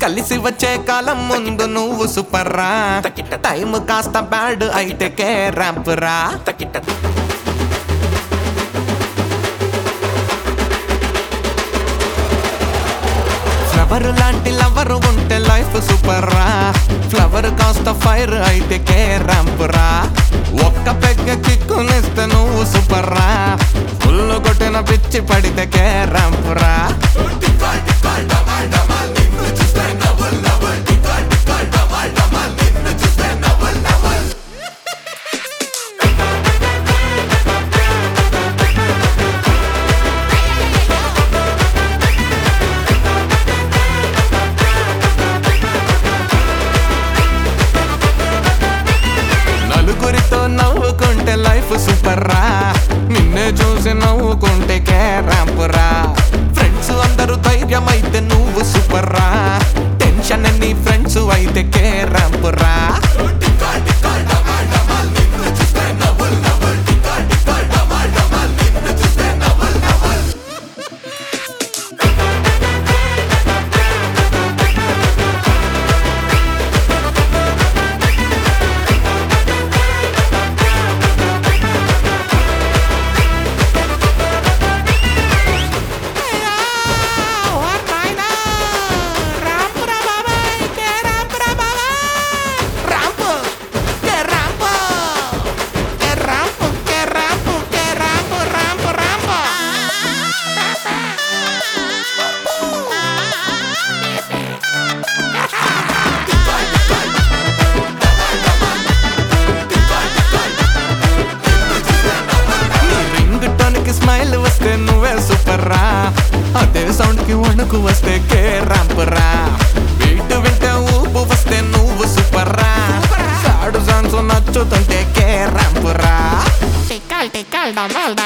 కలిసి వచ్చే కాలం ముందు నువ్వు సూపర్ రా టైం కాస్త బ్యాడ్ అయితే కే ర్యాంప్ రా ఫ్లవర్ లాంటి లవర్ ఉంటే లైఫ్ సూపర్ రా ఫ్లవర్ కాస్త ఫైర్ అయితే కే ర్యాంప్ రా ఒక్క పెగ్గ కిక్కునిస్తే నువ్వు సూపర్ రా ఫుల్ కొట్టిన పిచ్చి పడితే కే ర్యాంప్ రా నలుగురితో నవ్వుకుంటే లైఫ్ సూపర్ రా నిన్నే చూసి నవ్వుకుంటే కే ర్యాంప్ రా ఫ్రెండ్స్ అందరూ ధైర్యం అయితే నువ్వు సూపర్ రా టెన్షన్ నీ ఫ్రెండ్స్ అయితే కే ర్యాంప్ రా రింగ్ టోన్ కి స్మైల్ వస్తే నువ్వే సూపర్ రా అదే సౌండ్ కి వణుకు వస్తే కే ర్యాంప్ రా బీట్ వింటే ఊపు వస్తే నువ్వు సూపర్ రా సాడు సాంగ్స్ నచ్చుతుంటే కే ర్యాంప్ రా Tical, tical, da, da, da,